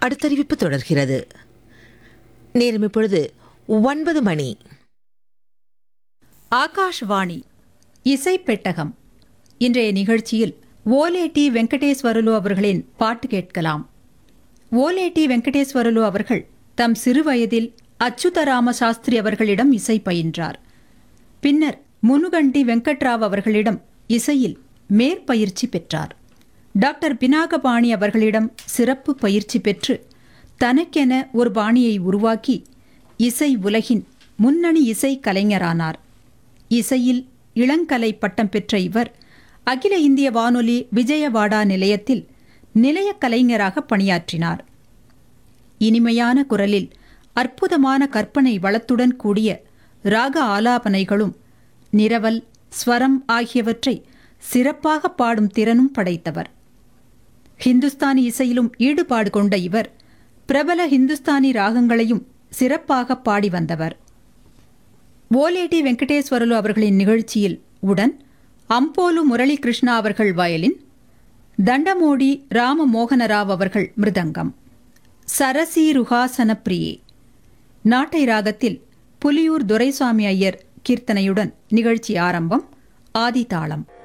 அடுத்தறிவிப்பு தொடர்கிறது நேரம் இப்பொழுது ஒன்பது மணி ஆகாஷ்வாணி இசை பெட்டகம் இன்றைய நிகழ்ச்சியில் ஓலேடி வெங்கடேஸ்வரலு அவர்களின் பாட்டு கேட்கலாம் ஓலேடி வெங்கடேஸ்வரலு அவர்கள் தம் சிறுவயதில் அச்சுதராம சாஸ்திரி அவர்களிடம் இசை பயின்றார் பின்னர் முனுகண்டி வெங்கட்ராவ் அவர்களிடம் இசையில் மேற்பயிற்சி பெற்றார் டாக்டர் பினாகபாணி அவர்களிடம் சிறப்பு பயிற்சி பெற்று தனக்கென ஒரு பாணியை உருவாக்கி இசை உலகின் முன்னணி இசை கலைஞரானார் இசையில் இளங்கலை பட்டம் பெற்ற இவர் அகில இந்திய வானொலி விஜயவாடா நிலையத்தில் நிலையக் கலைஞராக பணியாற்றினார் இனிமையான குரலில் அற்புதமான கற்பனை வளத்துடன் கூடிய ராக ஆலாபனைகளும் நிரவல் ஸ்வரம் ஆகியவற்றை சிறப்பாக பாடும் திறனும் படைத்தவர் ஹிந்துஸ்தானி இசையிலும் ஈடுபாடு கொண்ட இவர் பிரபல ஹிந்துஸ்தானி ராகங்களையும் சிறப்பாக பாடி வந்தவர் ஓலேடி வெங்கடேஸ்வரலு அவர்களின் நிகழ்ச்சியில் உடன் அம்போலு முரளி கிருஷ்ணா அவர்கள் வயலின் தண்டமோடி ராம மோகனராவ் அவர்கள் மிருதங்கம் சரசி ருஹாசன பிரியே நாட்டை ராகத்தில் புலியூர் துரைசாமி ஐயர் கீர்த்தனையுடன் நிகழ்ச்சி ஆரம்பம் ஆதிதாளம்